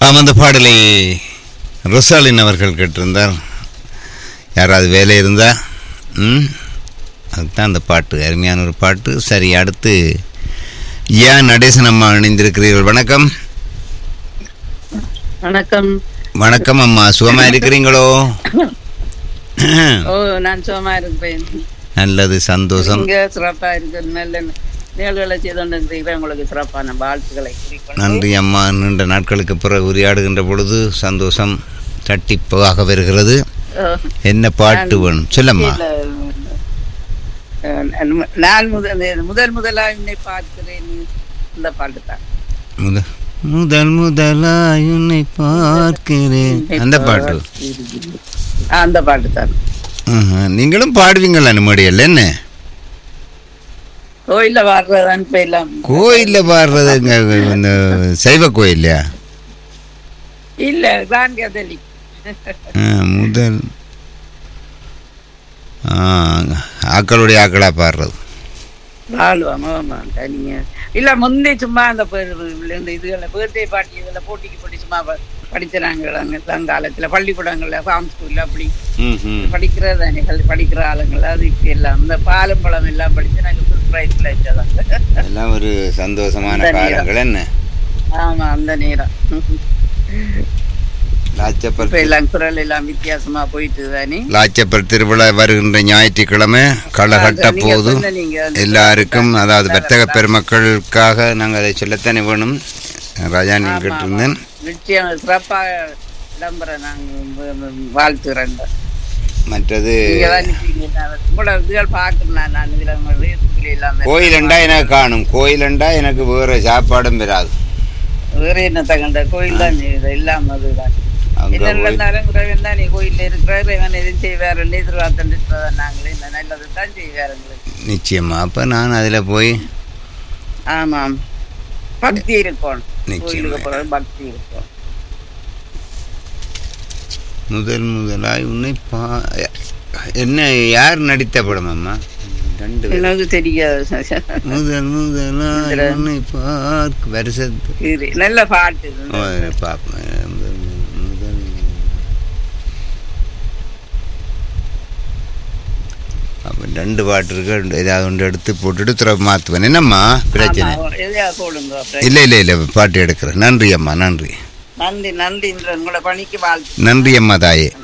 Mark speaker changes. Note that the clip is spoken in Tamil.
Speaker 1: ஆம் அந்த பாடலை ரொசாலின் அவர்கள் கேட்டிருந்தார் யாராவது வேலை இருந்தா ம் அதுதான் அந்த பாட்டு அருமையான ஒரு பாட்டு சரி அடுத்து ஏன் நடேசன் அம்மா இணைந்திருக்கிறீர்கள் வணக்கம்
Speaker 2: வணக்கம்
Speaker 1: வணக்கம் அம்மா சுகமா இருக்கிறீங்களோ
Speaker 2: ஓ நான் சுகமா இருப்பேன்
Speaker 1: நல்லது சந்தோஷம்
Speaker 2: நீங்க சிறப்பா இருக்கு நல்ல நிகழ்வுகளை செய்து கொண்டிருக்கிறீர்கள் உங்களுக்கு சிறப்பான வாழ்த்துக்களை கூறிக்கொண்டு
Speaker 1: நன்றி அம்மா நீண்ட நாட்களுக்கு பிறகு உரையாடுகின்ற பொழுது சந்தோஷம் தட்டிப்பாக வருகிறது
Speaker 2: ஓ,
Speaker 1: என்ன பாட்டு வேணும் சொல்லம்மா
Speaker 2: இல்ல, அஹ், நான் முதல் முதல் முதலா என்னை பார்க்கிறேன் இந்த பாட்டு தான்
Speaker 1: முத முதல் முதலாய் உன்னை பார்க்கிறேன் அந்த பாட்டு
Speaker 2: அந்த பாட்டு தான்
Speaker 1: ஆஹா, நீங்களும் பாடுவீங்களா நம்முடையல்ல என்ன
Speaker 2: கோயில்ல வர்றதான் இப்ப எல்லாம்
Speaker 1: கோயில்ல பாடுறது இங்க இந்த சைவ கோயில்லையா
Speaker 2: இல்ல தான் கதலி
Speaker 1: ஆ, முதல் ஆ, ஆக்களுடைய ஆக்களா பாடுறது
Speaker 2: வாழ்வாம ஆமா தனியா இல்ல முந்தி சும்மா அந்த பே- இந்த இதுகளை பேர்தே பாட்டி இதுல போட்டிக்கு போட்டி சும்மா ப- படிச்சாங்க சங்காலத்துல பள்ளிக்கூடங்கள்ல ஃபார்ம் ஸ்கூல்ல அப்படி படிக்கிறது தானே கல்வி படிக்கிற ஆளுங்கள் அது இப்ப எல்லாம் இந்த பாலும் பழம் எல்லாம் படிச்சு நாங்க ஃபுல் ப்ரைஸ்ல வச்சதாங்க
Speaker 1: எல்லாம் ஒரு சந்தோஷமான
Speaker 2: இந்த நேரம்.
Speaker 1: காலங்கள் என்ன
Speaker 2: ஆமா அந்த நேரம்
Speaker 1: லாச்சப்பர்
Speaker 2: இப்ப எல்லாம் குரல் எல்லாம் வித்தியாசமா போயிட்டு தானே
Speaker 1: லாச்சப்பர் திருவிழா வருகின்ற ஞாயிற்றுக்கிழமை களை கட்ட
Speaker 2: நீங்க
Speaker 1: போது
Speaker 2: சொன்ன நீங்க வந்து
Speaker 1: எல்லாருக்கும் அதாவது வர்த்தக பெருமக்களுக்காக நாங்கள் அதை சொல்லத்தானே வேணும் ராஜா
Speaker 2: ஆமா,
Speaker 1: நீங்கள்
Speaker 2: ஆமா.
Speaker 1: கேட்டிருந்தேன்
Speaker 2: நிச்சயம் சிறப்பாக விளம்பரம் நாங்க வாழ்த்துறேன்
Speaker 1: மற்றது
Speaker 2: நீங்க தான் நிக்கிறீங்க. நான் உங்களோட இதுகள் பார்க்கிறேன் நான். நான் இதுல உங்க Facebook ல எல்லாம்
Speaker 1: கோயிலண்டா எனக்கு காணும் கோயிலண்டா எனக்கு வேற சாப்பாடும் பெறாது
Speaker 2: வேற என்ன தகண்ட கோயில் தான் இது எல்லாம் அதுதான்
Speaker 1: அங்க
Speaker 2: என்ன
Speaker 1: போய்
Speaker 2: இருந்தாலும் இறைவன் தான் நீ கோயில்ல இருக்கிறார் இவன் எதுவும் செய்வார் எதிர்பார்த்துட்டு நாங்களே இந்த நல்லது தான் செய்வார் எங்களுக்கு
Speaker 1: நிச்சயமா அப்ப நான் அதுல போய்
Speaker 2: ஆமாம் பக்தி இருக்கும்
Speaker 1: நிச்சயமா.
Speaker 2: கோயிலுக்கு போறது பக்தி இருக்கும்
Speaker 1: முதல் முதலாய் உன்னை பா என்ன யார் நடித்த படம் அம்மா ரெண்டு பேர்.
Speaker 2: எனக்கு தெரியாது
Speaker 1: முதல் முதலாய் உன்னை பார்க்க வருஷத்து
Speaker 2: இது நல்ல பாட்டு இது.
Speaker 1: ஓ, பாப்பேன் முதல் முதல் அப்போ ரெண்டு பாட்டு இருக்கு ரெண்டு ஏதாவது ஒன்று எடுத்து போட்டுட்டு திரும்ப மாற்றுவேன் என்னம்மா பிரச்சனை
Speaker 2: ஆமா, எதையா போடுங்க அப்புறம்.
Speaker 1: இல்லை இல்லை இல்லை பாட்டு எடுக்கிறேன் நன்றி அம்மா நன்றி
Speaker 2: நன்றி நன்றி இந்த உங்களோட பணிக்கு வாழ்த்து
Speaker 1: நன்றி அம்மா தாயே